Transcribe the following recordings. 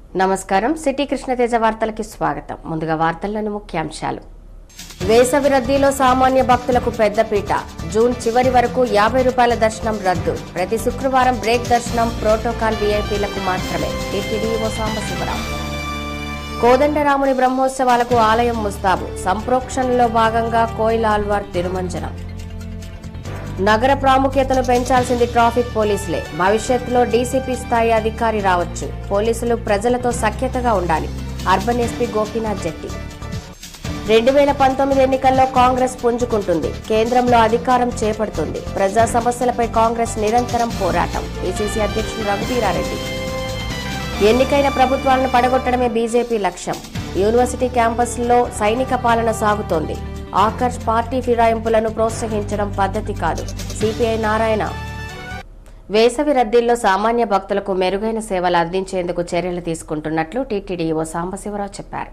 నమస్కారం సిటీ కృష్ణతేజ వార్తలకి స్వాగతం ముందుగా వార్తల్లోని ముఖ్యాంశాలు వేసవి రద్దీలో సామాన్య భక్తులకు పెద్దపీట జూన్ చివరి వరకు యాభై రూపాయల దర్శనం రద్దు ప్రతి శుక్రవారం బ్రేక్ దర్శనం ప్రోటోకాల్ వీఐపీలకు మాత్రమే టీటీడీఓ సాంబశివరావు కోదండరాముని బ్రహ్మోత్సవాలకు ఆలయం ముస్తాబు సంప్రోక్షణలో భాగంగా కోయిల్ ఆల్వార్ తిరుమంజనం నగర ప్రాముఖ్యతను పెంచాల్సింది ట్రాఫిక్ పోలీసులే భవిష్యత్తులో డీసీపీ స్థాయి అధికారి రావచ్చు పోలీసులు ప్రజలతో సఖ్యతగా ఉండాలి అర్బన్ ఎస్పీ గోపీనాథ్ జెట్టి రెండు వేల పంతొమ్మిది ఎన్నికల్లో కాంగ్రెస్ పుంజుకుంటుంది కేంద్రంలో అధికారం చేపడుతుంది ప్రజా సమస్యలపై కాంగ్రెస్ నిరంతరం పోరాటం ఏసీసీ అధ్యక్షులు రఘువీరారెడ్డి ఎన్నికైన ప్రభుత్వాలను పడగొట్టడమే బీజేపీ లక్ష్యం యూనివర్సిటీ క్యాంపస్లో సైనిక పాలన సాగుతోంది ఆకర్ష్ పార్టీ ఫిరాయింపులను ప్రోత్సహించడం పద్ధతి కాదు సిపిఐ నారాయణ వేసవి రద్దీల్లో సామాన్య భక్తులకు మెరుగైన సేవలు అందించేందుకు చర్యలు తీసుకుంటున్నట్లు టీటీడీఓ సాంబశివరావు చెప్పారు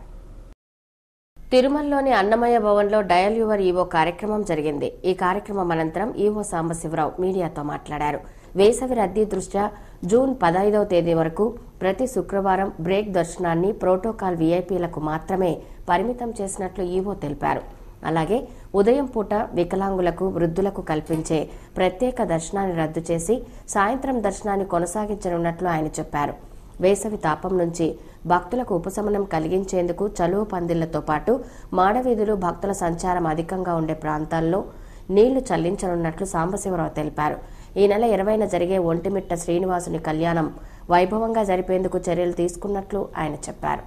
తిరుమలలోని అన్నమయ్య భవన్లో డయల్ యువర్ ఈవో కార్యక్రమం జరిగింది ఈ కార్యక్రమం అనంతరం ఈవో సాంబశివరావు మీడియాతో మాట్లాడారు వేసవి రద్దీ దృష్ట్యా జూన్ పదహైదవ తేదీ వరకు ప్రతి శుక్రవారం బ్రేక్ దర్శనాన్ని ప్రోటోకాల్ వీఐపీలకు మాత్రమే పరిమితం చేసినట్లు ఈవో తెలిపారు అలాగే ఉదయం పూట వికలాంగులకు వృద్ధులకు కల్పించే ప్రత్యేక దర్శనాన్ని రద్దు చేసి సాయంత్రం దర్శనాన్ని కొనసాగించనున్నట్లు ఆయన చెప్పారు వేసవి తాపం నుంచి భక్తులకు ఉపశమనం కలిగించేందుకు చలువ పందిళ్లతో పాటు మాడవీధులు భక్తుల సంచారం అధికంగా ఉండే ప్రాంతాల్లో నీళ్లు చల్లించనున్నట్లు సాంబశివరావు తెలిపారు ఈ నెల ఇరవైన జరిగే ఒంటిమిట్ట శ్రీనివాసుని కళ్యాణం వైభవంగా జరిపేందుకు చర్యలు తీసుకున్నట్లు ఆయన చెప్పారు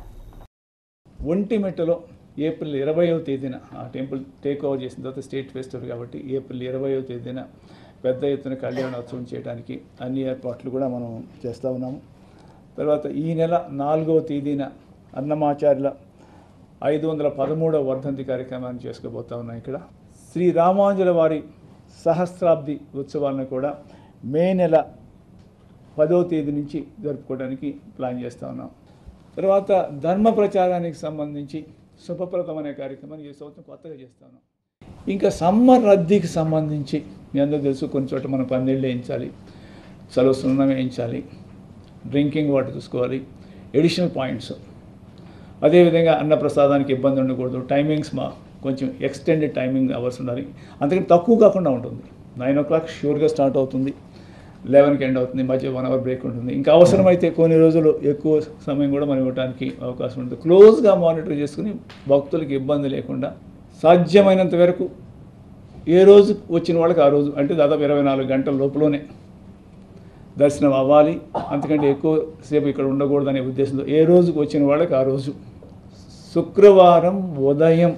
ఒంటిమిట్టలో ఏప్రిల్ ఇరవయో తేదీన ఆ టెంపుల్ టేక్ ఓవర్ చేసిన తర్వాత స్టేట్ ఫెస్టివల్ కాబట్టి ఏప్రిల్ ఇరవయో తేదీన పెద్ద ఎత్తున కళ్యాణోత్సవం చేయడానికి అన్ని ఏర్పాట్లు కూడా మనం చేస్తూ ఉన్నాము తర్వాత ఈ నెల నాలుగవ తేదీన అన్నమాచార్యుల ఐదు వందల పదమూడవ వర్ధంతి కార్యక్రమాన్ని చేసుకోబోతా ఉన్నాం ఇక్కడ శ్రీ రామాంజుల వారి సహస్రాబ్ది ఉత్సవాలను కూడా మే నెల పదో తేదీ నుంచి జరుపుకోవడానికి ప్లాన్ చేస్తూ ఉన్నాం తర్వాత ధర్మ ప్రచారానికి సంబంధించి శుభప్రదం అనే కార్యక్రమాన్ని ఈ సంవత్సరం కొత్తగా చేస్తా ఉన్నాం ఇంకా సమ్మర్ రద్దీకి సంబంధించి మీ అందరూ తెలుసు కొన్ని చోట్ల మనం పందిళ్ళు వేయించాలి చలువ సున్నం వేయించాలి డ్రింకింగ్ వాటర్ చూసుకోవాలి ఎడిషనల్ పాయింట్స్ అదేవిధంగా అన్నప్రసాదానికి ఇబ్బంది ఉండకూడదు టైమింగ్స్ మా కొంచెం ఎక్స్టెండెడ్ టైమింగ్ అవర్స్ ఉండాలి అంతకంటే తక్కువ కాకుండా ఉంటుంది నైన్ ఓ క్లాక్ షూర్గా స్టార్ట్ అవుతుంది లెవెన్కి ఎండ్ అవుతుంది మధ్య వన్ అవర్ బ్రేక్ ఉంటుంది ఇంకా అవసరమైతే కొన్ని రోజులు ఎక్కువ సమయం కూడా మనం ఇవ్వడానికి అవకాశం ఉంటుంది క్లోజ్గా మానిటర్ చేసుకుని భక్తులకు ఇబ్బంది లేకుండా సాధ్యమైనంత వరకు ఏ రోజు వచ్చిన వాళ్ళకి ఆ రోజు అంటే దాదాపు ఇరవై నాలుగు గంటల లోపలనే దర్శనం అవ్వాలి అంతకంటే ఎక్కువ సేపు ఇక్కడ ఉండకూడదనే ఉద్దేశంతో ఏ రోజుకు వచ్చిన వాళ్ళకి ఆ రోజు శుక్రవారం ఉదయం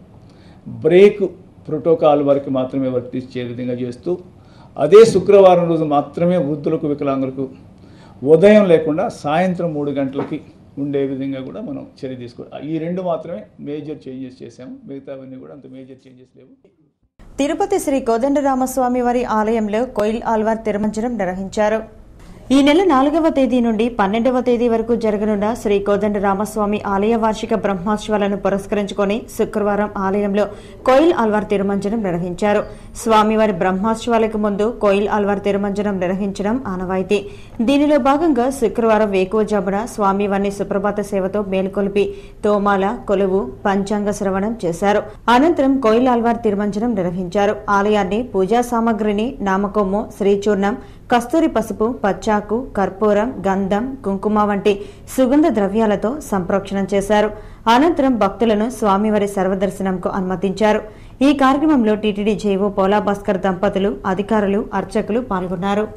బ్రేక్ ప్రోటోకాల్ వరకు మాత్రమే వర్తించే విధంగా చేస్తూ అదే శుక్రవారం రోజు మాత్రమే వృద్ధులకు వికలాంగులకు ఉదయం లేకుండా సాయంత్రం మూడు గంటలకి ఉండే విధంగా కూడా మనం చర్య తీసుకోవాలి ఈ రెండు మాత్రమే మేజర్ చేంజెస్ చేసాము మిగతావన్నీ కూడా అంత మేజర్ చేంజెస్ లేవు తిరుపతి శ్రీ కోదండరామస్వామి వారి ఆలయంలో కోయిల్ ఆల్వార్ తిరుమంజనం నిర్వహించారు ఈ నెల నాలుగవ తేదీ నుండి పన్నెండవ తేదీ వరకు జరగనున్న శ్రీ కోదండరామస్వామి ఆలయ వార్షిక బ్రహ్మోత్సవాలను పురస్కరించుకొని శుక్రవారం ఆలయంలో కోయిల్ ఆల్వార్ తిరుమంజనం నిర్వహించారు స్వామివారి బ్రహ్మోత్సవాలకు ముందు కోయిల్ ఆల్వార్ తిరుమంజనం నిర్వహించడం ఆనవాయితీ దీనిలో భాగంగా శుక్రవారం వేకువజామున స్వామివారిని సుప్రభాత సేవతో మేల్కొల్పి తోమాల కొలువు పంచాంగ శ్రవణం చేశారు అనంతరం కోయిల్ ఆల్వార్ తిరుమంజనం నిర్వహించారు ఆలయాన్ని పూజా సామగ్రిని నామకొమ్ము శ్రీచూర్ణం కస్తూరి పసుపు పచ్చాకు కర్పూరం గంధం కుంకుమ వంటి సుగంధ ద్రవ్యాలతో సంప్రోక్షణం చేశారు అనంతరం భక్తులను స్వామివారి సర్వదర్శనంకు అనుమతించారు ఈ కార్యక్రమంలో టీటీడీ జేవో పోలా భాస్కర్ దంపతులు అధికారులు అర్చకులు పాల్గొన్నారు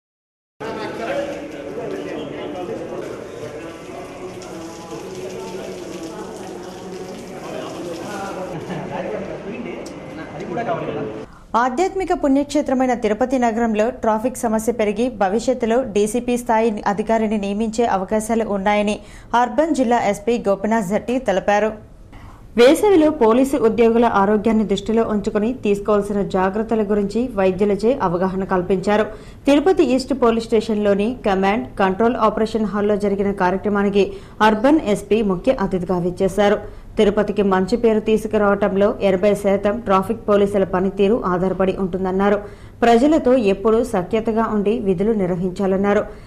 ఆధ్యాత్మిక పుణ్యక్షేత్రమైన తిరుపతి నగరంలో ట్రాఫిక్ సమస్య పెరిగి భవిష్యత్తులో డీసీపీ స్థాయి అధికారిని నియమించే అవకాశాలు ఉన్నాయని అర్బన్ జిల్లా ఎస్పీ గోపినాథ్ జట్టి తెలిపారు వేసవిలో పోలీసు ఉద్యోగుల ఆరోగ్యాన్ని దృష్టిలో ఉంచుకుని తీసుకోవాల్సిన జాగ్రత్తల గురించి వైద్యులచే అవగాహన కల్పించారు తిరుపతి ఈస్ట్ పోలీస్ స్టేషన్లోని కమాండ్ కంట్రోల్ ఆపరేషన్ హాల్లో జరిగిన కార్యక్రమానికి అర్బన్ ఎస్పీ ముఖ్య అతిథిగా విచ్చేశారు తిరుపతికి మంచి పేరు తీసుకురావడంలో ఎనభై శాతం ట్రాఫిక్ పోలీసుల పనితీరు ఆధారపడి ఉంటుందన్నారు ప్రజలతో ఎప్పుడూ సఖ్యతగా ఉండి విధులు నిర్వహించాలన్నారు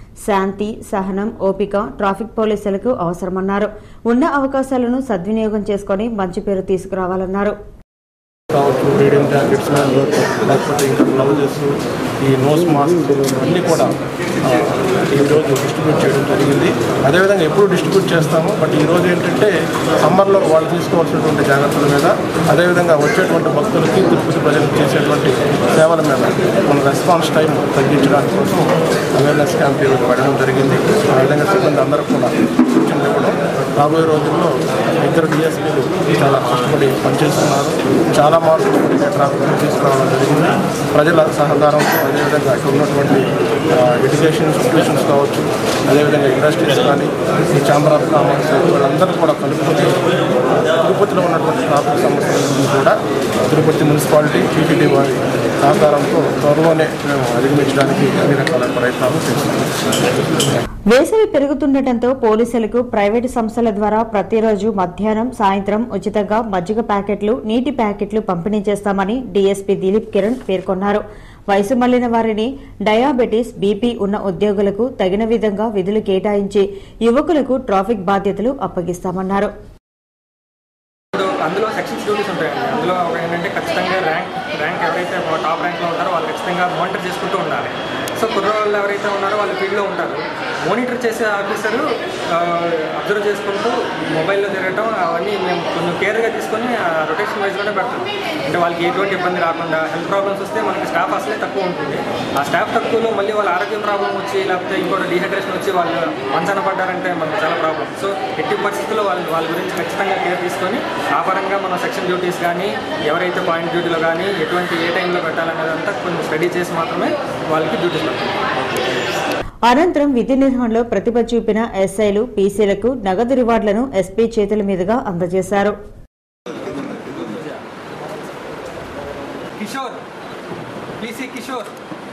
శాంతి సహనం ఓపిక ట్రాఫిక్ పోలీసులకు అవసరమన్నారు ఉన్న అవకాశాలను సద్వినియోగం చేసుకుని మంచి పేరు తీసుకురావాలన్నారు కావచ్చు మీడియం జాకెట్స్ లేకపోతే ఇంకా బ్లౌజెస్ ఈ నోస్ మాస్క్ అన్నీ కూడా ఆ, ఈరోజు డిస్ట్రిబ్యూట్ చేయడం జరిగింది అదేవిధంగా ఎప్పుడు డిస్ట్రిబ్యూట్ చేస్తాము బట్ ఈరోజు ఏంటంటే సమ్మర్లో వాళ్ళు తీసుకోవాల్సినటువంటి జాగ్రత్తల మీద అదేవిధంగా వచ్చేటువంటి భక్తులకి తిరుపతి ప్రజలకు చేసేటువంటి సేవల మీద మన రెస్పాన్స్ టైం తగ్గించడానికి కోసం అవేర్నెస్ క్యాంప్ ఈరోజు పెట్టడం జరిగింది ఆ విధంగా సిబ్బంది అందరూ కూడా సూచనలు ఇవ్వడం రాబోయే రోజుల్లో ఇద్దరు డిఎస్పీలు చాలా కష్టపడి పనిచేస్తున్నారు చాలా మార్పులు ట్రాఫిక్ తీసుకురావడం జరిగింది ప్రజల సహకారంతో అదేవిధంగా ఇక్కడ ఉన్నటువంటి ఎడ్యుకేషన్ ఇన్స్టిట్యూషన్స్ కావచ్చు అదేవిధంగా ఇండస్ట్రీస్ కానీ ఈ ఛాంబర్ ఆఫ్ కామర్స్ వీళ్ళందరూ కూడా కలుపుకొని తిరుపతిలో ఉన్నటువంటి ట్రాఫిక్ సమస్యలను కూడా తిరుపతి మున్సిపాలిటీ టీటీడీ వారి సహకారంతో త్వరలోనే మేము అధిగమించడానికి అన్ని రకాల ప్రయత్నాలు చేస్తున్నాం వేసవి పెరుగుతుండటంతో పోలీసులకు ప్రైవేటు సంస్థల ద్వారా ప్రతిరోజు మధ్యాహ్నం సాయంత్రం ఉచితంగా మజ్జిగ ప్యాకెట్లు నీటి ప్యాకెట్లు పంపిణీ చేస్తామని డీఎస్పీ దిలీప్ కిరణ్ పేర్కొన్నారు వయసు మళ్లిన వారిని డయాబెటీస్ బీపీ ఉన్న ఉద్యోగులకు తగిన విధంగా విధులు కేటాయించి యువకులకు ట్రాఫిక్ బాధ్యతలు అప్పగిస్తామన్నారు ఇప్పుడు అందులో సెక్షన్స్ డ్యూటీస్ ఉంటాయండి అందులో ఒక ఏంటంటే ఖచ్చితంగా ర్యాంక్ ర్యాంక్ ఎవరైతే టాప్ ర్యాంక్లో ఉంటారో వాళ్ళు ఖచ్చితంగా మానిటర్ చేసుకుంటూ ఉండాలి సో కుర్రవాళ్ళు ఎవరైతే ఉన్నారో వాళ్ళు ఫీల్డ్లో ఉంటారు మానిటర్ చేసే ఆఫీసరు అబ్జర్వ్ చేసుకుంటూ మొబైల్లో తిరగటం అవన్నీ మేము కొంచెం కేర్గా తీసుకొని రొటేషన్ వైజ్గానే పెడతాం అంటే వాళ్ళకి ఎటువంటి ఇబ్బంది రాకుండా హెల్త్ ప్రాబ్లమ్స్ వస్తే మనకి స్టాఫ్ అసలే తక్కువ ఉంటుంది ఆ స్టాఫ్ తక్కువలో మళ్ళీ వాళ్ళ ఆరోగ్యం ప్రాబ్లం వచ్చి లేకపోతే ఇంకోటి డీహైడ్రేషన్ వచ్చి వాళ్ళు మంచాన పడ్డారంటే మనకు చాలా ప్రాబ్లం సో ఎట్టి పరిస్థితుల్లో వాళ్ళ వాళ్ళ గురించి ఖచ్చితంగా కేర్ తీసుకొని ఆ పరంగా మనం సెక్షన్ డ్యూటీస్ కానీ ఎవరైతే పాయింట్ డ్యూటీలో కానీ ఎటువంటి ఏ టైంలో పెట్టాలనేదంతా కొంచెం స్టడీ చేసి మాత్రమే వాళ్ళకి డ్యూటీస్ పెట్టాలి అనంతరం విధి నిర్వహణలో ప్రతిభ చూపిన ఎస్ఐలు పీసీలకు నగదు రివార్డులను ఎస్పీ చేతుల మీదుగా అందజేశారు కిషోర్ ప్లీజ్ కిషోర్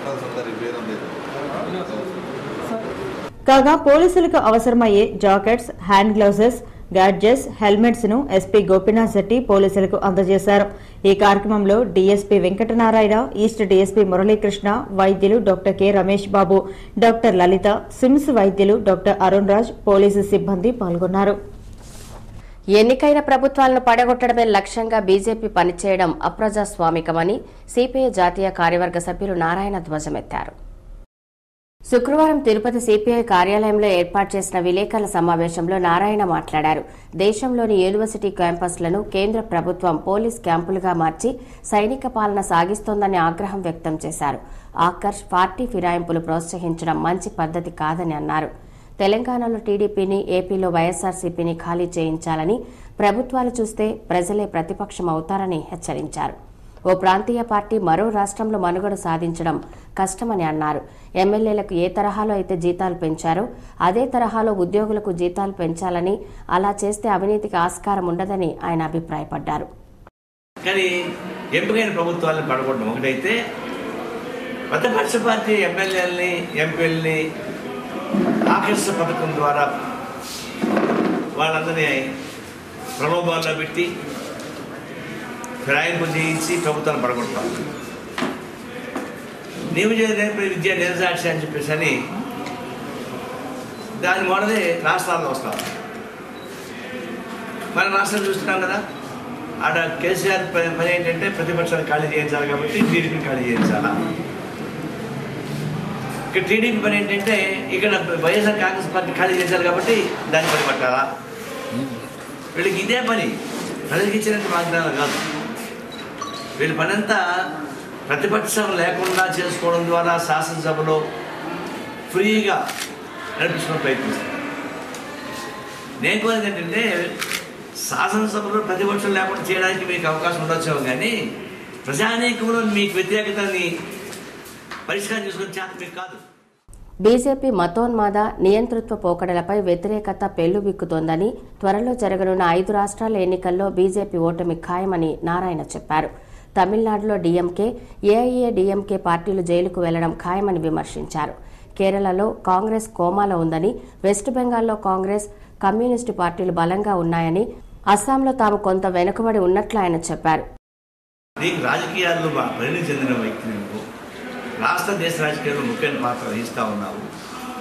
కాగా పోలీసులకు అవసరమయ్యే jackets hand gloves gadgets helmets ను ఎస్పీ గోపీనాథ్ శెట్టి పోలీసులకు అందజేశారు ఈ కార్యక్రమంలో DSP Venkatanarayana east DSP Muralikrishna వైద్యులు doctor K Ramesh Babu doctor Lalitha SIMS వైద్యులు డాక్టర్ అరుణ్ రాజ్ పోలీసు సిబ్బంది పాల్గొన్నారు ఎన్నికైన ప్రభుత్వాలను పడగొట్టడమే లక్ష్యంగా బీజేపీ పనిచేయడం అప్రజాస్వామికమని సిపిఐ జాతీయ కార్యవర్గ సభ్యులు నారాయణ ధ్వజమెత్తారు శుక్రవారం తిరుపతి సిపిఐ కార్యాలయంలో ఏర్పాటు చేసిన విలేకరుల సమావేశంలో నారాయణ మాట్లాడారు దేశంలోని యూనివర్సిటీ క్యాంపస్లను కేంద్ర ప్రభుత్వం పోలీస్ క్యాంపులుగా మార్చి సైనిక పాలన సాగిస్తోందని ఆగ్రహం వ్యక్తం చేశారు ఆకర్ష్ పార్టీ ఫిరాయింపులు ప్రోత్సహించడం మంచి పద్ధతి కాదని అన్నారు తెలంగాణలో టీడీపీని ఏపీలో వైఎస్ఆర్సీపీని ఖాళీ చేయించాలని ప్రభుత్వాలు చూస్తే ప్రజలే ప్రతిపక్షం అవుతారని హెచ్చరించారు ఓ ప్రాంతీయ పార్టీ మరో రాష్ట్రంలో మనుగడ సాధించడం కష్టమని అన్నారు ఎమ్మెల్యేలకు ఏ తరహాలో అయితే జీతాలు పెంచారో అదే తరహాలో ఉద్యోగులకు జీతాలు పెంచాలని అలా చేస్తే అవినీతికి ఆస్కారం ఉండదని ఆయన అభిప్రాయపడ్డారు కానీ ఎంపికైన ప్రభుత్వాలను పడగొట్టడం ఒకటైతే ప్రతిపక్ష పార్టీ ఎమ్మెల్యేలని ఎంపీలని ఆకర్ష పథకం ద్వారా వాళ్ళందరినీ ప్రలోభాల్లో పెట్టి ఫిరాయింపు చేయించి ప్రభుత్వాన్ని పడగొడతాం నీవు చేసిన విద్య నిరసాక్షి అని చెప్పేసి అని దాని మొదలే రాష్ట్రాల్లో వస్తాం మన రాష్ట్రం చూస్తున్నాం కదా ఆడ కేసీఆర్ పని పని ఏంటంటే ప్రతిపక్షాలు ఖాళీ చేయించాలి కాబట్టి టీడీపీని ఖాళీ చేయించాలా ఇక్కడ టీడీపీ పని ఏంటంటే ఇక్కడ వైఎస్ఆర్ కాంగ్రెస్ పార్టీ ఖాళీ చేశారు కాబట్టి దాన్ని పని పట్టాలా వీళ్ళకి ఇదే పని ప్రజలకు ఇచ్చినట్టు వాగ్దానం కాదు వీళ్ళ పనంతా ప్రతిపక్షం లేకుండా చేసుకోవడం ద్వారా శాసనసభలో ఫ్రీగా నడిపించడం ప్రయత్నిస్తారు నేను కోరేది ఏంటంటే శాసనసభలో ప్రతిపక్షం లేకుండా చేయడానికి మీకు అవకాశం ఉండొచ్చేమో కానీ ప్రజానీకంలో మీకు వ్యతిరేకతని పరిష్కారం చేసుకునే చేత మీకు కాదు బీజేపీ మతోన్మాద నియంతృత్వ పోకడలపై వ్యతిరేకత పెల్లుబిక్కుతోందని త్వరలో జరగనున్న ఐదు రాష్ట్రాల ఎన్నికల్లో బీజేపీ ఓటమి ఖాయమని నారాయణ చెప్పారు తమిళనాడులో డీఎంకే ఏఐఏ డీఎంకే పార్టీలు జైలుకు వెళ్లడం ఖాయమని విమర్శించారు కేరళలో కాంగ్రెస్ కోమాలో ఉందని వెస్ట్ బెంగాల్లో కాంగ్రెస్ కమ్యూనిస్టు పార్టీలు బలంగా ఉన్నాయని అస్సాంలో తాము కొంత వెనుకబడి ఉన్నట్లు ఆయన చెప్పారు నీకు రాజకీయాల్లో పరిణతి చెందిన వ్యక్తి నువ్వు రాష్ట్ర దేశ రాజకీయాల్లో ముఖ్యమైన పాత్ర వహిస్తూ ఉన్నావు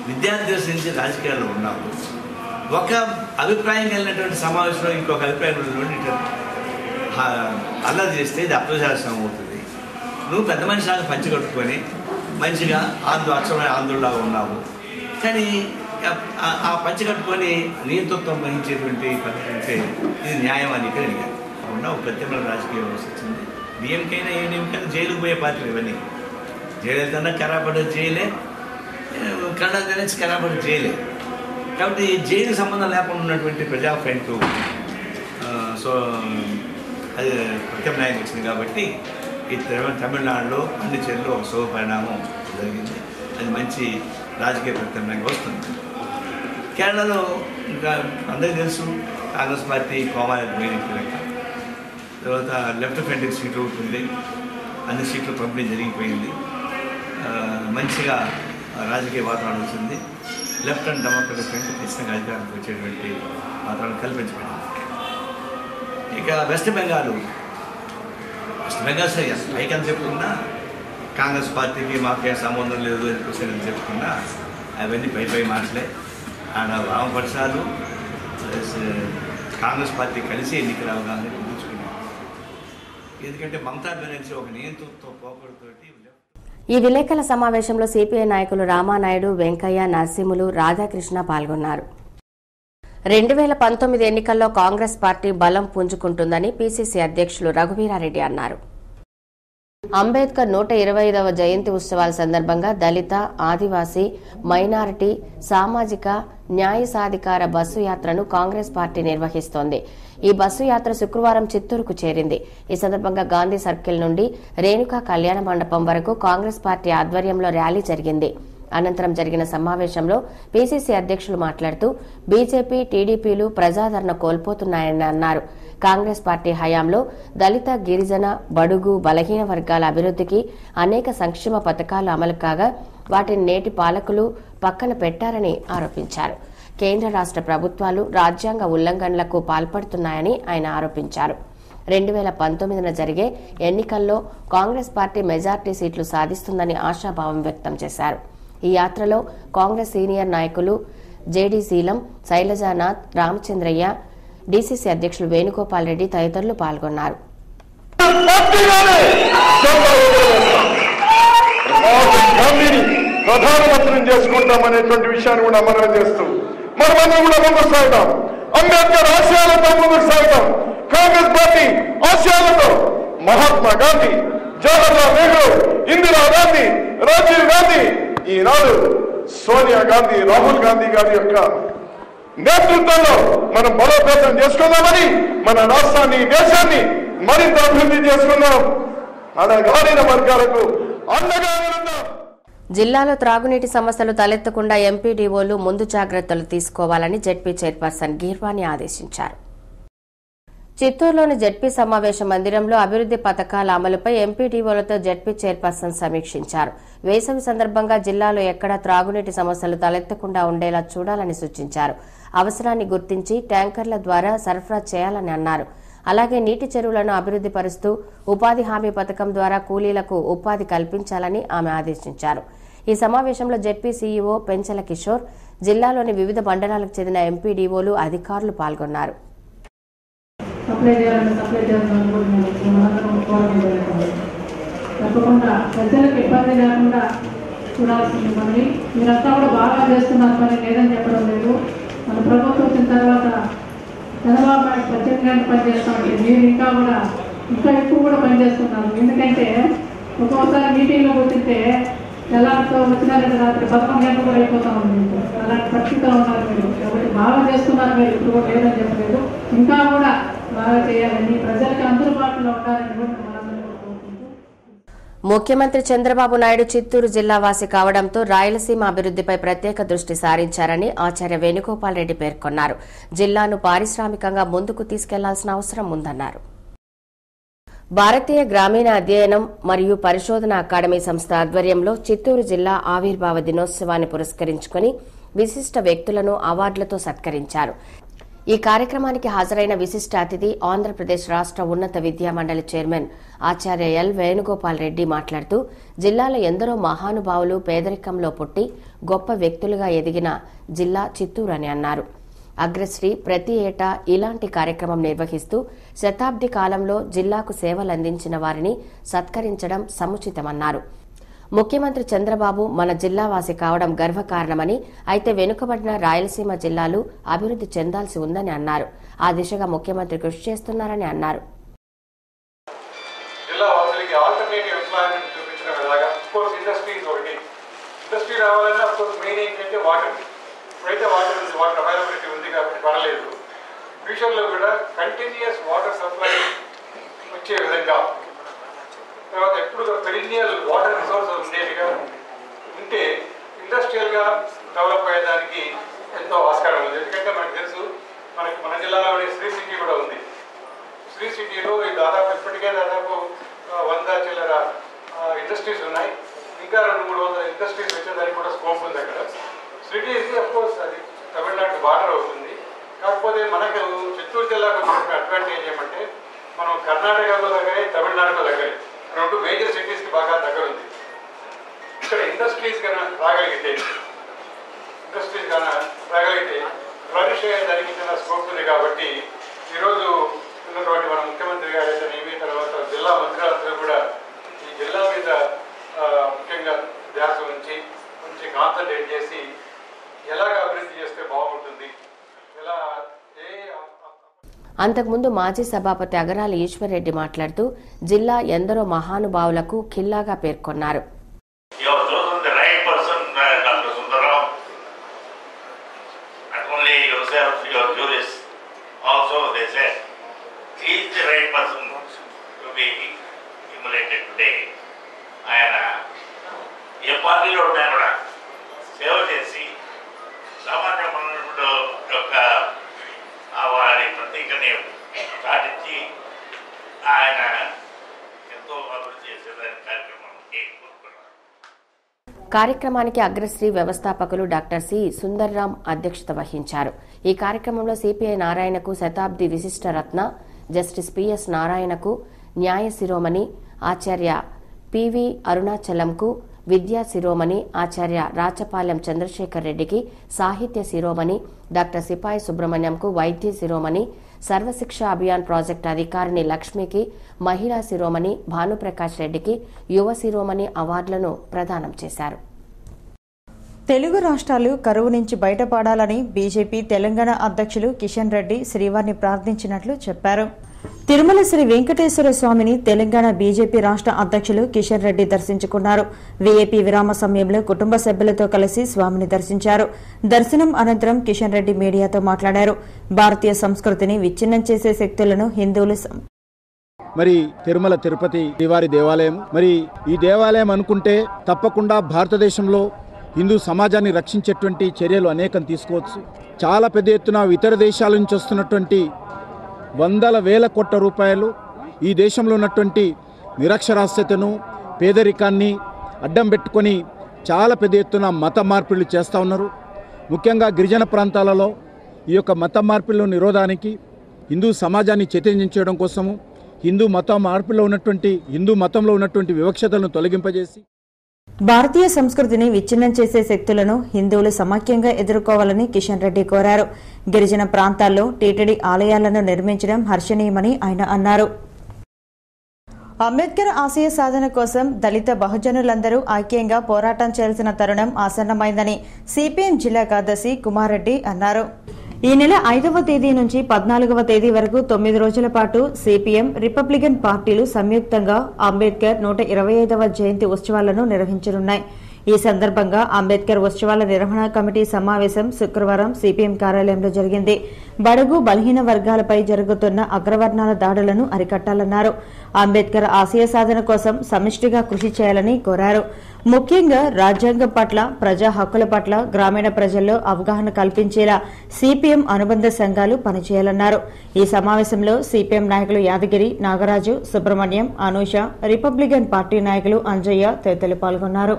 విద్యార్థి దశ నుంచి రాజకీయాల్లో ఉన్నాము ఒక అభిప్రాయం కలిగినటువంటి సమావేశంలో ఇంకొక అభిప్రాయం ఉన్నటువంటి ఇట్లా, ఆ, అల్లరి చేస్తే ఇది అప్రజాస్యం అవుతుంది నువ్వు పెద్ద మనిషి లాగా పంచి కట్టుకొని మంచిగా ఆందో అక్షరమైన ఆందోళనలాగా ఉన్నావు కానీ ఆ- ఆ- ఆ పంచి కట్టుకొని నియంతృత్వం వహించేటువంటి పద్ధతి అంటే ఇది న్యాయం అని ఇక్కడ అడిగారు కాకుండా ఒక ప్రత్యేకమైన రాజకీయ వ్యవస్థ వచ్చింది డిఎంకైనా ఏడీఎంకైనా జైలుకు పోయే పార్టీలు ఇవన్నీ జయలలిత కరాపడ జైలే కన్నడ నుంచి కరాపడ జైలే కాబట్టి జైలు సంబంధం లేకుండా ఉన్నటువంటి ప్రజా ఫ్రంట్ ఆ, సో అది ప్రత్యామ్నాయం వచ్చింది కాబట్టి ఈ తమిళ- తమిళనాడులో పాండిచేరిలో ఒక శుభ పరిణామం జరిగింది అది మంచి రాజకీయ ప్రత్యామ్నాయంగా వస్తుంది కేరళలో ఇంకా అందరికీ తెలుసు కాంగ్రెస్ పార్టీ కోమాలకు పోయినట్టు లెక్క తర్వాత లెఫ్ట్ ఫ్రంట్కి సీట్లు ఉంటుంది అన్ని సీట్లు పంపిణీ జరిగిపోయింది ఆ, మంచిగా రాజకీయ వాతావరణం వచ్చింది లెఫ్ట్ అండ్ డెమోక్రటిక్ ఫ్రంట్ ఖచ్చితంగా అధికారానికి వచ్చేటువంటి వాతావరణం కల్పించబడింది ఇక వెస్ట్ బెంగాల్ వెస్ట్ బెంగాల్ సరే పైకి అని చెప్పుకున్నా కాంగ్రెస్ పార్టీకి మాకే సంబంధం లేదు అని క్వశ్చన్ అని చెప్పుకున్నా అవన్నీ పై పై మాటలే ఆడ వామపక్షాలు ప్లస్ కాంగ్రెస్ పార్టీ కలిసి ఎన్నికల అవగాహన కుదుర్చుకున్నాం ఎందుకంటే మమతా బెనర్జీ ఒక నియంతృత్వ పోకడుతోటి ఈ విలేకరుల సమావేశంలో సిపిఐ నాయకులు రామానాయుడు వెంకయ్య నరసింహులు రాధాకృష్ణ పాల్గొన్నారు రెండు వేల పంతొమ్మిది ఎన్నికల్లో కాంగ్రెస్ పార్టీ బలం పుంజుకుంటుందని పీసీసీ అధ్యక్షులు రఘువీరారెడ్డి అన్నారు అంబేద్కర్ నూట ఇరవై ఐదవ జయంతి ఉత్సవాల సందర్భంగా దళిత ఆదివాసీ మైనారిటీ సామాజిక న్యాయ సాధికార బస్సు యాత్రను కాంగ్రెస్ పార్టీ నిర్వహిస్తోంది ఈ బస్సు యాత్ర శుక్రవారం చిత్తూరుకు చేరింది ఈ సందర్భంగా గాంధీ సర్కిల్ నుండి రేణుకా కళ్యాణ మండపం వరకు కాంగ్రెస్ పార్టీ ఆధ్వర్యంలో ర్యాలీ జరిగింది అనంతరం జరిగిన సమావేశంలో పీసీసీ అధ్యక్షులు మాట్లాడుతూ బీజేపీ టీడీపీలు ప్రజాదరణ కోల్పోతున్నాయని అన్నారు కాంగ్రెస్ పార్టీ హయాంలో దళిత గిరిజన బడుగు బలహీన వర్గాల అభివృద్ధికి అనేక సంక్షేమ పథకాలు అమలు కాగా వాటిని నేటి పాలకులు పక్కన పెట్టారని ఆరోపించారు కేంద్ర రాష్ట్ర ప్రభుత్వాలు రాజ్యాంగ ఉల్లంఘనలకు పాల్పడుతున్నాయని ఆయన ఆరోపించారు రెండు వేల పంతొమ్మిదిన జరిగే ఎన్నికల్లో కాంగ్రెస్ పార్టీ మెజార్టీ సీట్లు సాధిస్తుందని ఆశాభావం వ్యక్తం చేశారు ఈ యాత్రలో కాంగ్రెస్ సీనియర్ నాయకులు జేడీ శీలం శైలజానాథ్ రామచంద్రయ్య డీసీసీ అధ్యక్షులు వేణుగోపాల్ రెడ్డి తదితరులు పాల్గొన్నారు గాంధీని ప్రధానమంత్రిని చేసుకుంటామనేటువంటి విషయాన్ని కూడా మనం చేస్తూ మనమందరం కూడా ముందుకు సాగుతాం అంబేద్కర్ ఆశయాలతో ముందుకు సాగుతాం కాంగ్రెస్ పార్టీ ఆశయాలతో మహాత్మా గాంధీ జవహర్లాల్ నెహ్రూ ఇందిరా గాంధీ రాజీవ్ గాంధీ ఈనాడు సోనియా గాంధీ రాహుల్ గాంధీ గారి యొక్క నేతృత్వంలో మనం బలోపేతం చేసుకుందామని మన రాష్ట్రాన్ని దేశాన్ని మరింత అభివృద్ధి చేసుకుందాం అడగాడిన వర్గాలకు అండగా నిలుద్దాం జిల్లాలో త్రాగునీటి సమస్యలు తలెత్తకుండా ఎంపీడీఓలు ముందు జాగ్రత్తలు తీసుకోవాలని జెడ్పీ చైర్పర్సన్ గీర్వాణి ఆదేశించారు చిత్తూరులోని జెడ్పీ సమావేశ మందిరంలో అభివృద్ది పథకాల అమలుపై ఎంపీడీఓలతో జెడ్పీ చైర్పర్సన్ సమీక్షించారు వేసవి సందర్భంగా జిల్లాలో ఎక్కడా త్రాగునీటి సమస్యలు తలెత్తకుండా ఉండేలా చూడాలని సూచించారు అవసరాన్ని గుర్తించి ట్యాంకర్ల ద్వారా సరఫరా చేయాలని అన్నారు అలాగే నీటి చెరువులను అభివృద్ది పరుస్తూ ఉపాధి హామీ పథకం ద్వారా కూలీలకు ఉపాధి కల్పించాలని ఆమె ఆదేశించారు ఈ సమావేశంలో జెడ్పీ సీఈఓ పెంచల కిషోర్ జిల్లాలోని వివిధ మండలాలకు చెందిన ఎంపీడీఓలు అధికారులు పాల్గొన్నారు సప్లై చేయాలని సప్లై చేయాలని కూడా మేము మనందరం పోరాటం జరుగుతుంది తప్పకుండా ప్రజలకు ఇబ్బంది లేకుండా చూడాల్సింది మనని మీరంతా కూడా బాగా చేస్తున్నారు పని లేదని చెప్పడం లేదు మన ప్రభుత్వం వచ్చిన తర్వాత చంద్రబాబు నాయుడు ప్రత్యేకంగా పనిచేస్తూ ఉంటే మీరు ఇంకా కూడా ఇంకా ఎక్కువ కూడా పనిచేస్తున్నారు ఎందుకంటే ఒక్కొక్కసారి మీటింగ్లో కూర్చుంటే తెల్లారితో వచ్చినారంటే రాత్రి పదకొండు గంటలు కూడా అయిపోతా ఉంది మీకు. అలాంటి పరిస్థితిలో ఉన్నారు మీరు కాబట్టి బాగా చేస్తున్నారు మీరు ఇప్పుడు కూడా లేదని చెప్పలేదు ఇంకా కూడా బాగా చేయాలని ప్రజలకు అందుబాటులో ఉండాలని కూడా మనందరం కూడా కోరుకుంటూ ముఖ్యమంత్రి చంద్రబాబు నాయుడు చిత్తూరు జిల్లా వాసి కావడంతో రాయలసీమ అభివృద్దిపై ప్రత్యేక దృష్టి సారించారని ఆచార్య వేణుగోపాల్ రెడ్డి పేర్కొన్నారు జిల్లాను పారిశ్రామికంగా ముందుకు తీసుకెళ్లాల్సిన అవసరం ఉందన్నారు భారతీయ గ్రామీణ అధ్యయనం మరియు పరిశోధన అకాడమీ సంస్థ ఆధ్వర్యంలో చిత్తూరు జిల్లా ఆవిర్భావ దినోత్సవాన్ని పురస్కరించుకుని విశిష్ట వ్యక్తులను అవార్డులతో సత్కరించారు ఈ కార్యక్రమానికి హాజరైన విశిష్ట అతిథి ఆంధ్రప్రదేశ్ రాష్ట్ర ఉన్నత విద్యా మండలి చైర్మన్ ఆచార్య ఎల్ వేణుగోపాల్ రెడ్డి మాట్లాడుతూ జిల్లాలో ఎందరో మహానుభావులు పేదరికంలో పుట్టి గొప్ప వ్యక్తులుగా ఎదిగిన జిల్లా చిత్తూరు అని అన్నారు అగ్రశ్రీ ప్రతి ఏటా ఇలాంటి కార్యక్రమం నిర్వహిస్తూ శతాబ్ది కాలంలో జిల్లాకు సేవలందించిన వారిని సత్కరించడం సముచితమన్నారు ముఖ్యమంత్రి చంద్రబాబు మన జిల్లావాసి కావడం గర్వకారణమని అయితే వెనుకబడిన రాయలసీమ జిల్లాలు అభివృద్ధి చెందాల్సి ఉందని అన్నారు ఆ దిశగా ముఖ్యమంత్రి కృషి చేస్తున్నారని అన్నారు జిల్లా వాసులకి ఆల్టర్నేటివ్ ఎంప్లాయ్మెంట్ చూపించడం ఎలాగా కోర్స్ ఇండస్ట్రీస్ ఒకటి ఇండస్ట్రీ రావాలన్నా కోర్స్ మెయిన్ ఏంటంటే వాటర్ ఇప్పుడైతే వాటర్ ఉంది వాటర్ అవైలబిలిటీ ఉంది కాబట్టి పర్లేదు ఫ్యూచర్లో కూడా కంటిన్యూస్ వాటర్ సప్లై వచ్చే విధంగా తర్వాత ఎప్పుడు పెరినియల్ వాటర్ రిసోర్స్ ఉండేదిగా ఉంటే ఇండస్ట్రియల్గా డెవలప్ అయ్యేదానికి ఎంతో ఆస్కారం ఉంది ఎందుకంటే మనకు తెలుసు మనకి మన జిల్లాలోని శ్రీ సిటీ కూడా ఉంది శ్రీ సిటీలో ఈ దాదాపు ఇప్పటికే దాదాపు ఆ, వంద చిల్లర ఇండస్ట్రీస్ ఉన్నాయి ఇంకా రెండు మూడు వందల ఇండస్ట్రీస్ వచ్చేదానికి కూడా స్కోప్ ఉంది అక్కడ సిటీ అఫ్ కోర్స్ అది తమిళనాడు బార్డర్ అవుతుంది కాకపోతే మనకు చిత్తూరు జిల్లాకు వచ్చిన అడ్వాంటేజ్ ఏమంటే మనం కర్ణాటకకు దగ్గరే తమిళనాడుకు దగ్గరే రెండు మేజర్ సిటీస్కి బాగా దగ్గర ఉంది ఇక్కడ ఇండస్ట్రీస్ కన్నా రాగలిగితే ఇండస్ట్రీస్ కన్నా రాగలిగితే ఫ్లరిష్ అయ్యేదానికి చిన్న స్కోప్ ఉంది కాబట్టి ఈరోజు ఉన్నటువంటి మన ముఖ్యమంత్రి గారు అయితేనేమి తర్వాత జిల్లా మంత్రులందరూ కూడా ఈ జిల్లా మీద ఆ, ముఖ్యంగా ధ్యాస ఉంచి కొంచెం కాన్సన్ట్రేట్ చేసి ఎలాగ అభివృద్ధి చేస్తే బాగుంటుంది ఎలా ఏ అంతకుముందు మాజీ సభాపతి అగరాల ఈశ్వర్రెడ్డి మాట్లాడుతూ జిల్లా ఎందరో మహానుభావులకు ఖిల్లాగా పేర్కొన్నారు You have chosen the right person, uh, Dr. Sundaram. Not only yourself, your jurist, also they said, he is the right person to be emulated today. ఆయన ఏ పార్టీలో ఉన్నా కూడా సేవ చేసి సామాన్య మనుషుడు యొక్క ఆ వారి ప్రతీకని చాటించి ఆయన ఎంతో అభివృద్ధి చేసేదాని కార్యక్రమానికి కోరుకున్నాను కార్యక్రమానికి అగ్రశ్రీ వ్యవస్థాపకులు డాక్టర్ సి సుందర్రాం అధ్యక్షత వహించారు ఈ కార్యక్రమంలో సిపిఐ నారాయణకు శతాబ్ది విశిష్ట రత్న జస్టిస్ పిఎస్ నారాయణకు న్యాయ శిరోమణి ఆచార్య పివి అరుణాచలంకు విద్యా శిరోమణి ఆచార్య రాచపాలెం చంద్రశేఖర్ రెడ్డికి సాహిత్య శిరోమణి డాక్టర్ సిపాయి సుబ్రహ్మణ్యంకు వైద్య శిరోమణి సర్వశిక్ష అభియాన్ ప్రాజెక్టు అధికారిని లక్ష్మికి మహిళా శిరోమణి భానుప్రకాష్ రెడ్డికి యువ శిరోమణి అవార్డులను ప్రదానం చేశారు తెలుగు రాష్ట్రాలు కరువు నుంచి బయటపడాలని బీజేపీ తెలంగాణ అధ్యక్షులు కిషన్ రెడ్డి శ్రీవారిని ప్రార్థించినట్లు చెప్పారు తిరుమల శ్రీ వెంకటేశ్వర స్వామిని తెలంగాణ బీజేపీ రాష్ట్ర అధ్యక్షులు కిషన్ రెడ్డి దర్శించుకున్నారు వీఐపీ విరామ సమయంలో కుటుంబ సభ్యులతో కలిసి స్వామిని దర్శించారు దర్శనం అనంతరం కిషన్ రెడ్డి మీడియాతో మాట్లాడారు భారతీయ సంస్కృతిని విచ్ఛిన్నం చేసే శక్తులను హిందువులు సం- మరి తిరుమల తిరుపతి శ్రీవారి దేవాలయం మరి ఈ దేవాలయం అనుకుంటే తప్పకుండా భారతదేశంలో హిందూ సమాజాన్ని రక్షించేటువంటి చర్యలు అనేకం తీసుకోవచ్చు చాలా పెద్ద ఎత్తున ఇతర దేశాల నుంచి వస్తున్నటువంటి వందల వేల కోట్ల రూపాయలు ఈ దేశంలో ఉన్నటువంటి నిరక్షరాస్యతను పేదరికాన్ని అడ్డం పెట్టుకొని చాలా పెద్ద ఎత్తున మత మార్పిళ్ళు చేస్తూ ఉన్నారు ముఖ్యంగా గిరిజన ప్రాంతాలలో ఈ యొక్క మత మార్పిళ్ళ నిరోధానికి హిందూ సమాజాన్ని చైతన్యం కోసము హిందూ మత మార్పులో ఉన్నటువంటి హిందూ మతంలో ఉన్నటువంటి వివక్షతలను తొలగింపజేసి భారతీయ సంస్కృతిని విచ్ఛిన్నం చేసే శక్తులను హిందువులు సమాఖ్యంగా ఎదుర్కోవాలని కిషన్ రెడ్డి కోరారు గిరిజన ప్రాంతాల్లో టీటీడీ ఆలయాలను నిర్మించడం హర్షణీయమని ఆయన అన్నారు అంబేద్కర్ ఆశయ సాధన కోసం దళిత బహుజనులందరూ ఐక్యంగా పోరాటం చేయాల్సిన తరుణం ఆసన్నమైందని సిపిఎం జిల్లా కార్యదర్శి కుమార్ రెడ్డి అన్నారు ఈ నెల ఐదవ తేదీ నుంచి పద్నాలుగవ తేదీ వరకు తొమ్మిది రోజుల పాటు సిపిఎం రిపబ్లికన్ పార్టీలు సంయుక్తంగా అంబేద్కర్ నూట ఇరవై ఐదవ జయంతి ఉత్సవాలను నిర్వహించనున్నాయి ఈ సందర్భంగా అంబేద్కర్ ఉత్సవాల నిర్వహణ కమిటీ సమావేశం శుక్రవారం సిపిఎం కార్యాలయంలో జరిగింది బడుగు బలహీన వర్గాలపై జరుగుతున్న అగ్రవర్ణాల దాడులను అరికట్టాలన్నారు అంబేద్కర్ ఆశయ సాధన కోసం సమిష్టిగా కృషి చేయాలని కోరారు ముఖ్యంగా రాజ్యాంగం పట్ల ప్రజా హక్కుల పట్ల గ్రామీణ ప్రజల్లో అవగాహన కల్పించేలా సిపిఎం అనుబంధ సంఘాలు పనిచేయాలన్నారు ఈ సమావేశంలో సిపిఎం నాయకులు యాదగిరి నాగరాజు సుబ్రహ్మణ్యం అనూష రిపబ్లికన్ పార్టీ నాయకులు అంజయ్య తదితరులు పాల్గొన్నారు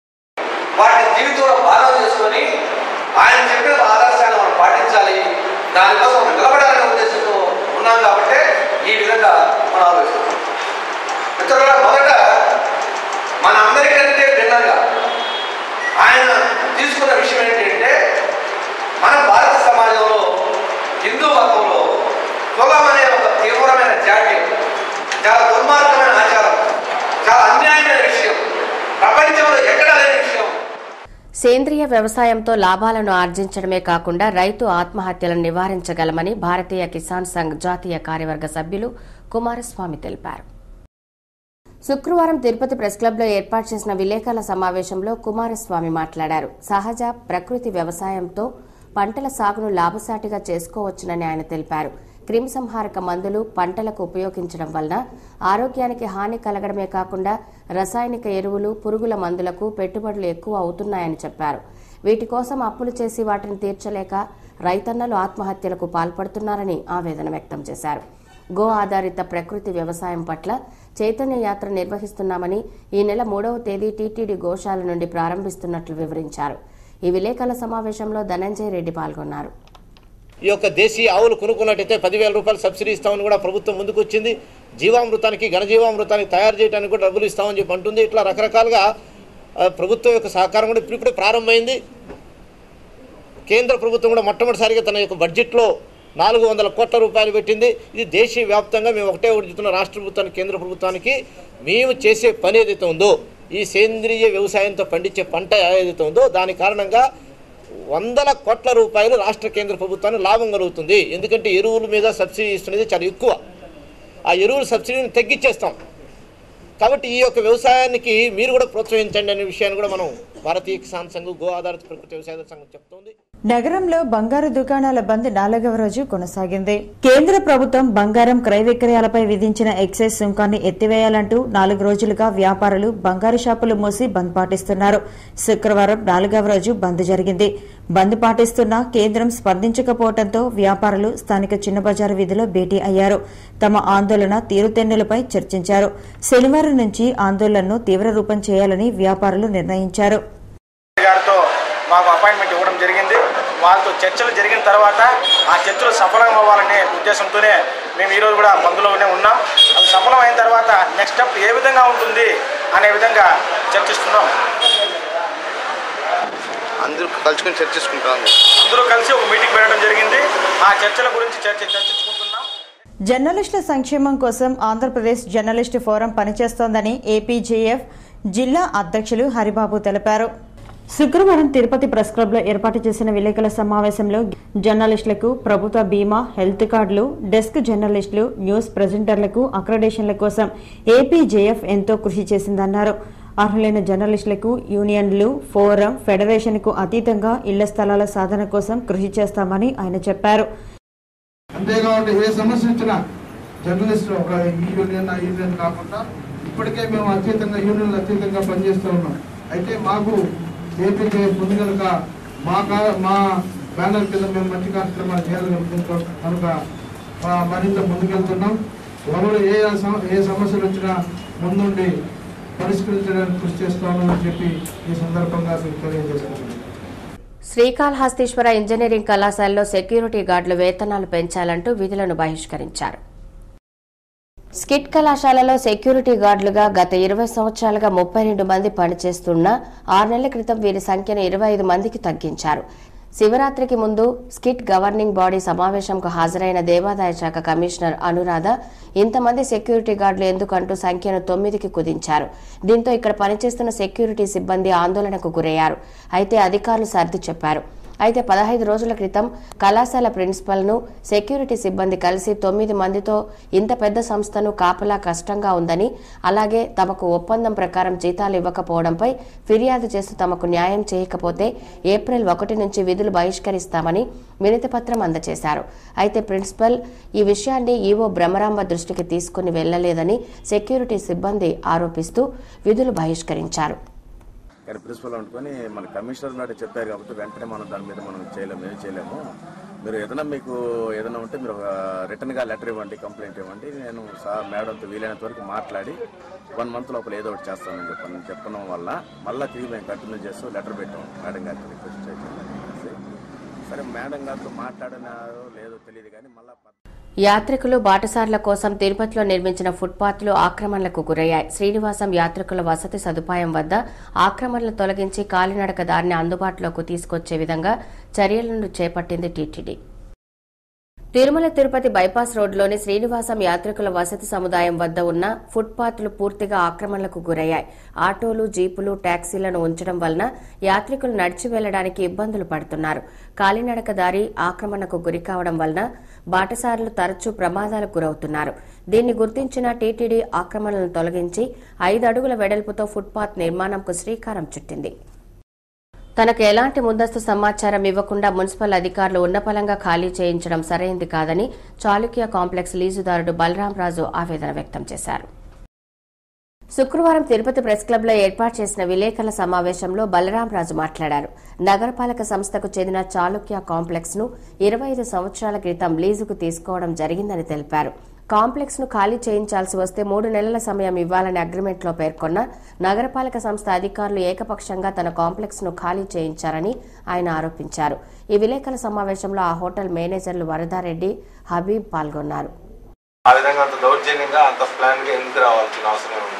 వాటిని జీవితంలో భాగం చేసుకొని ఆయన చెప్పిన ఆదర్శాన్ని మనం పాటించాలి దానికోసం నిలబడాలనే ఉద్దేశంతో ఉన్నాం కాబట్టి ఈ విధంగా మనం ఆలోచిస్తాం మిత్రులారా మొదట మన అందరికంటే భిన్నంగా ఆయన తీసుకున్న విషయం ఏంటంటే మన భారత సమాజంలో హిందూ మతంలో కులం అనే ఒక తీవ్రమైన జాడ్యం చాలా దుర్మార్గమైన ఆచారం చాలా అన్యాయమైన విషయం ప్రపంచంలో ఎక్కడా లేని విషయం సేంద్రియ వ్యవసాయంతో లాభాలను ఆర్జించడమే కాకుండా రైతు ఆత్మహత్యలను నివారించగలమని భారతీయ కిసాన్ సంఘ్ జాతీయ కార్యవర్గ సభ్యులు కుమారస్వామి తెలిపారు శుక్రవారం తిరుపతి ప్రెస్ క్లబ్లో ఏర్పాటు చేసిన విలేకరుల సమావేశంలో కుమారస్వామి మాట్లాడారు సహజ ప్రకృతి వ్యవసాయంతో పంటల సాగును లాభసాటిగా చేసుకోవచ్చునని ఆయన తెలిపారు క్రిమిసంహారక మందులు పంటలకు ఉపయోగించడం వలన ఆరోగ్యానికి హాని కలగడమే కాకుండా రసాయనిక ఎరువులు పురుగుల మందులకు పెట్టుబడులు ఎక్కువ అవుతున్నాయని చెప్పారు వీటి కోసం అప్పులు చేసి వాటిని తీర్చలేక రైతన్నలు ఆత్మహత్యలకు పాల్పడుతున్నారని ఆవేదన వ్యక్తం చేశారు గో ఆధారిత ప్రకృతి వ్యవసాయం పట్ల చైతన్య యాత్ర నిర్వహిస్తున్నామని ఈ నెల మూడవ తేదీ టీటీడీ గోశాల నుండి ప్రారంభిస్తున్నట్లు వివరించారు ఈ విలేకరుల సమావేశంలో ధనంజయ రెడ్డి పాల్గొన్నారు ఈ యొక్క దేశీయ ఆవులు కొనుక్కున్నట్టయితే పదివేల రూపాయలు సబ్సిడీ ఇస్తామని కూడా ప్రభుత్వం ముందుకు వచ్చింది జీవామృతానికి ఘనజీవామృతానికి తయారు చేయడానికి కూడా డబ్బులు ఇస్తామని చెప్పి అంటుంది ఇట్లా రకరకాలుగా ఆ, ప్రభుత్వం యొక్క సహకారం కూడా ఇప్పుడిప్పుడే ప్రారంభమైంది కేంద్ర ప్రభుత్వం కూడా మొట్టమొదటిసారిగా తన యొక్క బడ్జెట్లో నాలుగు వందల కోట్ల రూపాయలు పెట్టింది ఇది దేశీయ వ్యాప్తంగా మేము ఒకటే ఒకటి చెప్తున్న రాష్ట్ర ప్రభుత్వానికి కేంద్ర ప్రభుత్వానికి మేము చేసే పని ఏదైతే ఉందో ఈ సేంద్రియ వ్యవసాయంతో పండించే పంట ఏదైతే ఉందో దాని కారణంగా వందల కోట్ల రూపాయలు రాష్ట్ర కేంద్ర ప్రభుత్వానికి లాభం కలుగుతుంది ఎందుకంటే ఎరువుల మీద సబ్సిడీ ఇస్తున్నది చాలా ఎక్కువ ఆ ఎరువుల సబ్సిడీని తగ్గించేస్తాం కాబట్టి ఈ యొక్క వ్యవసాయానికి మీరు కూడా ప్రోత్సహించండి అనే విషయాన్ని కూడా మనం భారతీయ కిసాన్ సంఘం గో ఆధారిత ప్రకృతి వ్యవసాయ సంఘం చెప్తోంది నగరంలో బంగారు దుకాణాల బంద్ నాలుగవ రోజు కొనసాగింది కేంద్ర ప్రభుత్వం బంగారం క్రయ విక్రయాలపై విధించిన ఎక్సైజ్ సుంకాన్ని ఎత్తివేయాలంటూ నాలుగు రోజులుగా వ్యాపారులు బంగారు షాపులు మూసి బంద్ పాటిస్తున్నారు శుక్రవారం నాలుగవ రోజు బంద్ జరిగింది బంద్ పాటిస్తున్న కేంద్రం స్పందించకపోవడంతో వ్యాపారులు స్థానిక చిన్న బజారు వీధిలో భేటీ అయ్యారు తమ ఆందోళన తీరుతెన్నులపై చర్చించారు శనివారం నుంచి ఆందోళనను తీవ్ర రూపం చేయాలని వ్యాపారులు నిర్ణయించారు గారితో మాకు అపాయింట్మెంట్ ఇవ్వడం జరిగింది వాళ్ళతో చర్చలు జరిగిన తర్వాత ఆ చర్చలు సఫలం అవ్వాలనే ఉద్దేశంతోనే మేము ఈరోజు కూడా బంధులోనే ఉన్నాం అవి సఫలం అయిన తర్వాత నెక్స్ట్ స్టెప్ ఏ విధంగా ఉంటుంది అనే విధంగా చర్చిస్తున్నాం అందరూ కలుసుకొని చర్చించుకుంటాం అందరూ కలిసి ఒక మీటింగ్ పెట్టడం జరిగింది ఆ చర్చల గురించి చర్చ చర్చించుకుంటున్నాం జర్నలిస్టుల సంక్షేమం కోసం ఆంధ్రప్రదేశ్ జర్నలిస్టు ఫోరం పనిచేస్తోందని ఏపీజేఎఫ్ జిల్లా అధ్యక్షులు హరిబాబు తెలిపారు శుక్రవారం తిరుపతి ప్రెస్ క్లబ్ లో ఏర్పాటు చేసిన విలేకరుల సమావేశంలో జర్నలిస్టులకు ప్రభుత్వ బీమా హెల్త్ కార్డులు డెస్క్ జర్నలిస్టులు న్యూస్ ప్రెజెంటర్లకు అక్రడేషన్ల కోసం ఏపీజేఎఫ్ ఎంతో కృషి చేసిందన్నారు అర్హులైన జర్నలిస్టులకు యూనియన్లు ఫోరం ఫెడరేషన్కు అతీతంగా ఇళ్ల స్థలాల సాధన కోసం కృషి చేస్తామని ఆయన చెప్పారు అంతేకాకుండా ఏ సమస్య వచ్చినా జర్నలిస్ట్ ఒక ఈ యూనియన్ ఆ యూనియన్ కాకుండా ఇప్పటికే మేము అతీతంగా యూనియన్లు అతీతంగా పనిచేస్తూ ఉన్నాం అయితే మాకు ఏపీకే ముందుగలక మా కా- మా బ్యానర్ కింద మేము మంచి కార్యక్రమాలు చేయగలుగుతున్నాం కనుక ఆ, మరింత ముందుకెళ్తున్నాం ఎవరు ఏ సమ- ఏ సమస్యలు వచ్చినా ముందుండి పరిష్కరించడానికి కృషి చేస్తామని చెప్పి ఈ సందర్భంగా మీకు తెలియజేస్తున్నాను శ్రీకాళహస్తీశ్వర ఇంజనీరింగ్ కళాశాలలో సెక్యూరిటీ గార్డుల వేతనాలు పెంచాలంటూ విధులను బహిష్కరించారు స్కిట్ కళాశాలలో సెక్యూరిటీ గార్డులుగా గత ఇరవై సంవత్సరాలుగా ముప్పై రెండు మంది పనిచేస్తున్న ఆరు నెలల క్రితం వీరి సంఖ్యను ఇరవై ఐదు మందికి తగ్గించారు శివరాత్రికి ముందు స్కిట్ గవర్నింగ్ బాడీ సమావేశంకు హాజరైన దేవాదాయ శాఖ కమిషనర్ అనురాధ ఇంతమంది సెక్యూరిటీ గార్డులు ఎందుకంటూ సంఖ్యను తొమ్మిదికి కుదించారు దీంతో ఇక్కడ పనిచేస్తున్న సెక్యూరిటీ సిబ్బంది ఆందోళనకు గురయ్యారు అయితే అధికారులు సర్ది చెప్పారు అయితే పదహైదు రోజుల క్రితం కళాశాల ప్రిన్సిపల్ను సెక్యూరిటీ సిబ్బంది కలిసి తొమ్మిది మందితో ఇంత పెద్ద సంస్థను కాపలా కష్టంగా ఉందని అలాగే తమకు ఒప్పందం ప్రకారం జీతాలు ఇవ్వకపోవడంపై ఫిర్యాదు చేస్తూ తమకు న్యాయం చేయకపోతే ఏప్రిల్ ఒకటి నుంచి విధులు బహిష్కరిస్తామని వినతిపత్రం అందజేశారు అయితే ప్రిన్సిపల్ ఈ విషయాన్ని ఈవో బ్రహ్మరాంబ దృష్టికి తీసుకుని వెళ్లలేదని సెక్యూరిటీ సిబ్బంది ఆరోపిస్తూ విధులు బహిష్కరించారు కానీ ప్రిన్సిపల్ అనుకొని మన కమిషనర్ నాటి చెప్పారు కాబట్టి వెంటనే మనం దాని మీద మనం చేయలేము ఏం చేయలేము మీరు ఏదైనా మీకు ఏదైనా ఉంటే మీరు ఒక రిటర్న్గా లెటర్ ఇవ్వండి కంప్లైంట్ ఇవ్వండి నేను సార్ మేడంతో వీలైనంత వరకు మాట్లాడి వన్ మంత్ లోపల ఏదో ఒకటి చేస్తానని చెప్పాను చెప్పడం వల్ల మళ్ళీ తిరిగి మేము కంటిన్యూ చేస్తూ లెటర్ పెట్టాం మేడం గారికి రిక్వెస్ట్ చేసి సరే మేడం గారితో మాట్లాడినారో లేదో తెలియదు కానీ మళ్ళీ యాత్రికులు బాటసార్ల కోసం తిరుపతిలో నిర్మించిన ఫుట్పాత్లు ఆక్రమణలకు గురయ్యాయి శ్రీనివాసం యాత్రికుల వసతి సదుపాయం వద్ద ఆక్రమణలు తొలగించి కాలినడక దారిని అందుబాటులోకి తీసుకొచ్చే విధంగా చర్యలను చేపట్టింది టీటీడీ తిరుమల తిరుపతి బైపాస్ రోడ్లోని శ్రీనివాసం యాత్రికుల వసతి సముదాయం వద్ద ఉన్న ఫుట్పాత్లు పూర్తిగా ఆక్రమణలకు గురయ్యాయి ఆటోలు జీపులు టాక్సీలను ఉంచడం వలన యాత్రికులు నడిచి వెళ్లడానికి ఇబ్బందులు పడుతున్నారు కాలినడక దారి ఆక్రమణకు గురి కావడం వలన బాటసారులు తరచూ ప్రమాదాలకు గురవుతున్నారు దీన్ని గుర్తించిన టీటీడీ ఆక్రమణలను తొలగించి ఐదు అడుగుల వెడల్పుతో ఫుట్పాత్ నిర్మాణంకు శ్రీకారం చుట్టింది తనకు ఎలాంటి ముందస్తు సమాచారం ఇవ్వకుండా మున్సిపల్ అధికారులు ఉన్నపలంగా ఖాళీ చేయించడం సరైంది కాదని చాళుక్య కాంప్లెక్స్ లీజుదారుడు బలరాంరాజు ఆవేదన వ్యక్తం చేశారు శుక్రవారం తిరుపతి ప్రెస్ క్లబ్లో ఏర్పాటు చేసిన విలేకరుల సమావేశంలో బలరాంరాజు మాట్లాడారు నగరపాలక సంస్థకు చెందిన చాళుక్య కాంప్లెక్స్ ను ఇరవై ఐదు సంవత్సరాల క్రితం లీజుకు తీసుకోవడం జరిగిందని తెలిపారు కాంప్లెక్స్ ను ఖాళీ చేయించాల్సి వస్తే మూడు నెలల సమయం ఇవ్వాలని అగ్రిమెంట్లో పేర్కొన్న నగరపాలక సంస్థ అధికారులు ఏకపక్షంగా తన కాంప్లెక్స్ ను ఖాళీ చేయించారని ఆయన ఆరోపించారు ఈ విలేకరుల సమావేశంలో ఆ హోటల్ మేనేజర్లు వరదారెడ్డి హబీబ్ పాల్గొన్నారు ఆ విధంగా అంత దౌర్జన్యంగా అంత ప్లాన్ గా ఎందుకు రావాల్సిన అవసరం ఉంది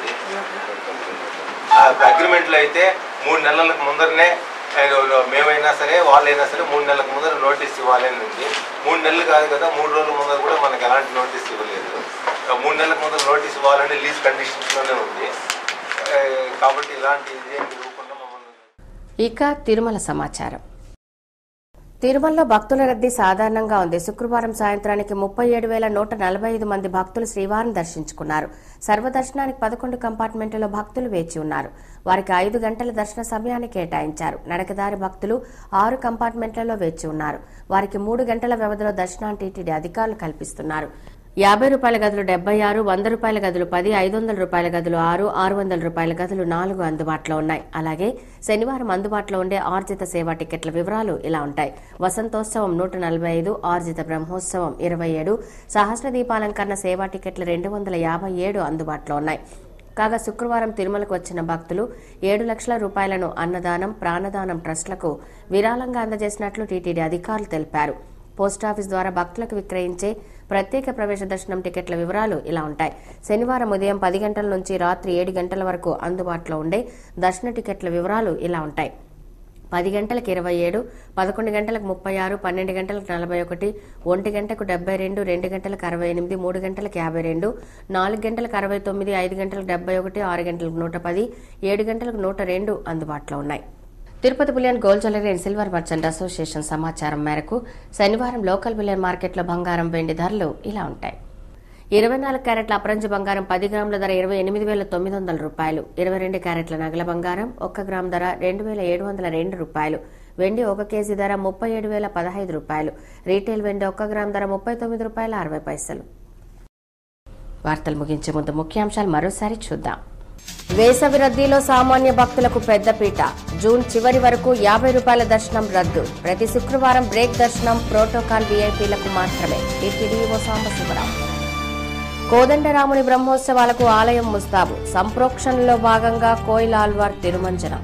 అగ్రిమెంట్లో అయితే మూడు నెలలకు ముందరనే ఆయన మేమైనా సరే వాళ్ళైనా సరే మూడు నెలలకు ముందర నోటీస్ ఇవ్వాలి అని ఉంది మూడు నెలలు కాదు కదా మూడు రోజుల ముందర కూడా మనకు ఎలాంటి నోటీస్ ఇవ్వలేదు ఆ మూడు నెలలకు ముందర నోటీస్ ఇవ్వాలని లీజ్ కండిషన్స్లోనే ఉంది ఆ, కాబట్టి ఇలాంటి ఇదేం ఇవ్వకుండా మమ్మల్ని ఇక తిరుమల సమాచారం తిరుమలలో భక్తుల రద్దీ సాధారణంగా ఉంది శుక్రవారం సాయంత్రానికి ముప్పై ఏడు వేల నూట నలభై ఐదు మంది భక్తులు శ్రీవారిని దర్శించుకున్నారు సర్వదర్శనానికి పదకొండు కంపార్ట్మెంట్లలో భక్తులు వేచి ఉన్నారు వారికి ఐదు గంటల దర్శన సమయాన్ని కేటాయించారు నడకదారి భక్తులు ఆరు కంపార్ట్మెంట్లలో వేచి ఉన్నారు వారికి మూడు గంటల వ్యవధిలో దర్శనాన్ని టీటీడీ అధికారులు కల్పిస్తున్నారు యాభై రూపాయల గదులు డెబ్బై ఆరు వంద రూపాయల గదులు పది ఐదు వందల రూపాయల గదులు ఆరు ఆరు వందల రూపాయల గదులు నాలుగు అందుబాటులో ఉన్నాయి అలాగే శనివారం అందుబాటులో ఉండే ఆర్జిత సేవా టికెట్ల వివరాలు ఇలా ఉంటాయి వసంతోత్సవం నూట నలభై ఐదు ఆర్జిత బ్రహ్మోత్సవం ఇరవై ఏడు సహస్ర దీపాలంకరణ సేవా టికెట్లు రెండు వందల యాభై ఏడు అందుబాటులో ఉన్నాయి కాగా శుక్రవారం తిరుమలకు వచ్చిన భక్తులు ఏడు లక్షల రూపాయలను అన్నదానం ప్రాణదానం ట్రస్టులకు విరాళంగా అందజేసినట్లు టీటీడీ అధికారులు తెలిపారు పోస్టాఫీస్ ద్వారా భక్తులకు విక్రయించే ప్రత్యేక ప్రవేశ దర్శనం టికెట్ల వివరాలు ఇలా ఉంటాయి శనివారం ఉదయం పది గంటల నుంచి రాత్రి ఏడు గంటల వరకు అందుబాటులో ఉండే దర్శన టికెట్ల వివరాలు ఇలా ఉంటాయి పది గంటలకు ఇరవై ఏడు పదకొండు గంటలకు ముప్పై ఆరు పన్నెండు గంటలకు నలభై ఒకటి ఒంటి గంటకు డెబ్బై రెండు రెండు గంటలకు అరవై ఎనిమిది మూడు గంటలకు యాభై రెండు నాలుగు గంటలకు అరవై తొమ్మిది ఐదు గంటలకు డెబ్బై ఒకటి ఆరు గంటలకు నూట పది ఏడు గంటలకు నూట రెండు అందుబాటులో ఉన్నాయి Tirupati bullion gold jewellery and silver merchant association సమాచారం మేరకు శనివారం లోకల్ బులియన్ మార్కెట్లో బంగారం వెండి ధరలు ఇలా ఉంటాయి ఇరవై నాలుగు క్యారెట్ల అపరంజి బంగారం పది గ్రాముల ధర ఇరవై ఎనిమిది వేల తొమ్మిది వందల రూపాయలు ఇరవై రెండు క్యారెట్ల నగల బంగారం ఒక్క గ్రామ్ ధర రెండు వేల ఏడు వందల రెండు రూపాయలు వెండి ఒక కేజీ ధర ముప్పై ఏడు వేల పదహైదు రూపాయలు రీటైల్ వెండి ఒక్క గ్రామ్ ధర ముప్పై తొమ్మిది రూపాయల అరవై పైసలు వార్తలు ముగించే ముందు ముఖ్యాంశాలు మరోసారి చూద్దాం వేసవి రద్దీలో సామాన్య భక్తులకు పెద్దపీట జూన్ చివరి వరకు యాభై రూపాయల దర్శనం రద్దు ప్రతి శుక్రవారం బ్రేక్ దర్శనం ప్రోటోకాల్ వీఐపీలకు మాత్రమే టీటీడీఓ సాంబశివరావు కోదండరాముని బ్రహ్మోత్సవాలకు ఆలయం ముస్తాబు సంప్రోక్షణలో భాగంగా కోయిలాల్వార్ తిరుమంజనం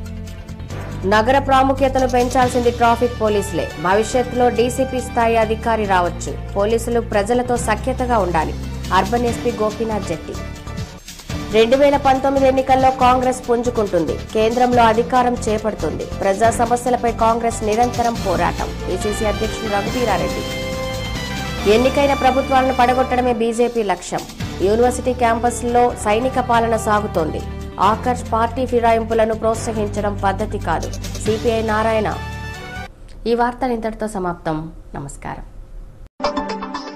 నగర ప్రాముఖ్యతను పెంచాల్సింది ట్రాఫిక్ పోలీసులే భవిష్యత్తులో డీసీపీ స్థాయి అధికారి రావచ్చు పోలీసులు ప్రజలతో సఖ్యతగా ఉండాలి అర్బన్ ఎస్పీ గోపీనాథ్ జెట్టి రెండు వేల పంతొమ్మిది ఎన్నికల్లో కాంగ్రెస్ పుంజుకుంటుంది కేంద్రంలో అధికారం చేపడుతుంది ప్రజా సమస్యలపై కాంగ్రెస్ నిరంతరం పోరాటం పిసిసి అధ్యక్షుడు రఘువీరారెడ్డి ఎన్నికైన ప్రభుత్వాలను పడగొట్టడమే బీజేపీ లక్ష్యం యూనివర్సిటీ క్యాంపస్లో సైనిక పాలన సాగుతోంది ఆకర్ష్ పార్టీ ఫిరాయింపులను ప్రోత్సహించడం పద్ధతి కాదు సిపిఐ నారాయణ ఈ వార్తలు ఇంతటితో సమాప్తం నమస్కారం